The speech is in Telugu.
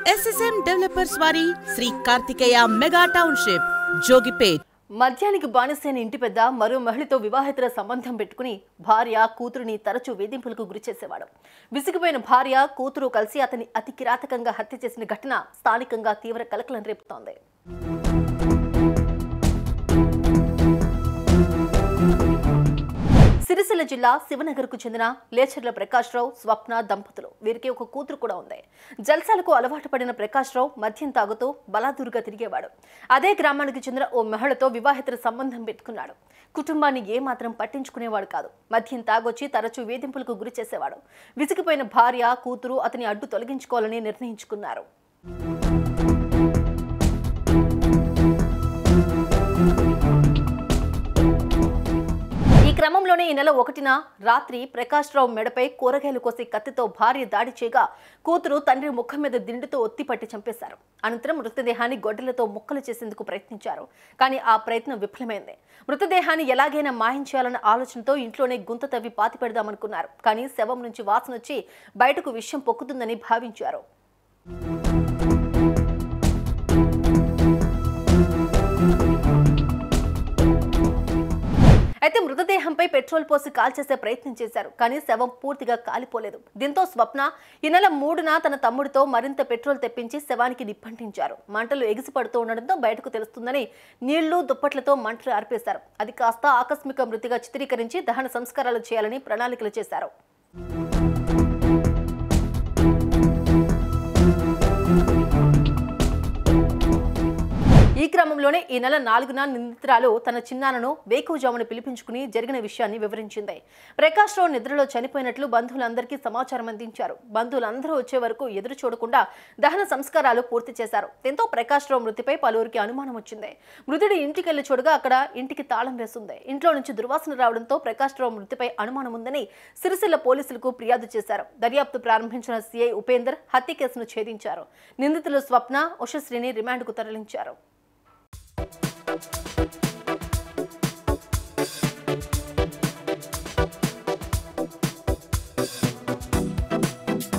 ఎస్ఎస్ఎం డెవలపర్స్ వారి శ్రీ కార్తికేయ మెగా టౌన్షిప్ జోగిపేట్ మద్యానికి బానిసైన ఇంటి పెద్ద మరో మహిళతో వివాహేతర సంబంధం పెట్టుకుని భార్య కూతురుని తరచూ వేధింపులకు గురి చేసేవాడు విసిగిపోయిన భార్య కూతురు కలిసి అతన్ని అతి కిరాతకంగా హత్య చేసిన ఘటన స్థానికంగా తీవ్ర కలకలం రేపుతోంది సిరిసిల్ల జిల్లా శివనగర్కు చెందిన లేచర్ల ప్రకాశ్రావు స్వప్న దంపతులు వీరికి ఒక కూతురు కూడా ఉంది జల్సాలకు అలవాటు పడిన ప్రకాశ్రావు మద్యం తాగుతూ బలాదూరుగా తిరిగేవాడు అదే గ్రామానికి చెందిన ఓ మహిళతో వివాహితర సంబంధం పెట్టుకున్నాడు కుటుంబాన్ని ఏమాత్రం పట్టించుకునేవాడు కాదు మద్యం తాగొచ్చి తరచూ వేధింపులకు గురి చేసేవాడు విసిగిపోయిన భార్య కూతురు అతని అడ్డు తొలగించుకోవాలని నిర్ణయించుకున్నారు ఈ క్రమంలోనే ఈ నెల ఒకటిన రాత్రి ప్రకాష్ రావు మెడపై కూరగాయలు కోసి కత్తితో భార్య దాడి చేయగా కూతురు తండ్రి ముఖం మీద దిండుతో ఒత్తి పట్టి చంపేశారు అనంతరం మృతదేహాన్ని గొడ్డలతో ముక్కలు చేసేందుకు ప్రయత్నించారు కానీ ఆ ప్రయత్నం విఫలమైంది మృతదేహాన్ని ఎలాగైనా మాయం చేయాలన్న ఆలోచనతో ఇంట్లోనే గుంత తవ్వి పాతి పెడదామనుకున్నారు కానీ శవం నుంచి వాసన వచ్చి బయటకు విషయం పొక్కుతుందని భావించారు అయితే మృతదేహంపై పెట్రోల్ పోసి కాల్చేసే ప్రయత్నం చేశారు కానీ శవం పూర్తిగా కాలిపోలేదు దీంతో స్వప్న ఈ నెల మూడున తన తమ్ముడితో మరింత పెట్రోల్ తెప్పించి శవానికి నిప్పంటించారు మంటలు ఎగిసిపడుతూ ఉండడంతో బయటకు తెలుస్తుందని నీళ్లు దుప్పట్లతో మంటలు ఆర్పేశారు అది కాస్త ఆకస్మిక మృతిగా చిత్రీకరించి దహన సంస్కారాలు చేయాలని ప్రణాళికలు చేశారు ఈ క్రమంలోనే ఈ నెల నాలుగున నిందితురాలు తన చిన్నాన్నను వేకువజామున పిలిపించుకుని జరిగిన విషయాన్ని వివరించింది ప్రకాష్ రావు నిద్రలో చనిపోయినట్లు బంధువులందరికీ సమాచారం అందించారు బంధువులందరూ వచ్చే వరకు ఎదురు చూడకుండా దహన సంస్కారాలు పూర్తి చేశారు దీంతో ప్రకాష్ రావు మృతిపై పలువురికి అనుమానం వచ్చింది మృతుడి ఇంటికి వెళ్లి చూడగా అక్కడ ఇంటికి తాళం వేస్తుంది ఇంట్లో నుంచి దుర్వాసన రావడంతో ప్రకాష్ రావు మృతిపై అనుమానం ఉందని సిరిసిల్ల పోలీసులకు ఫిర్యాదు చేశారు దర్యాప్తు ప్రారంభించిన సీఐ ఉపేందర్ హత్య కేసును ఛేదించారు నిందితులు స్వప్న ఉషశ్రీని రిమాండ్కు తరలించారు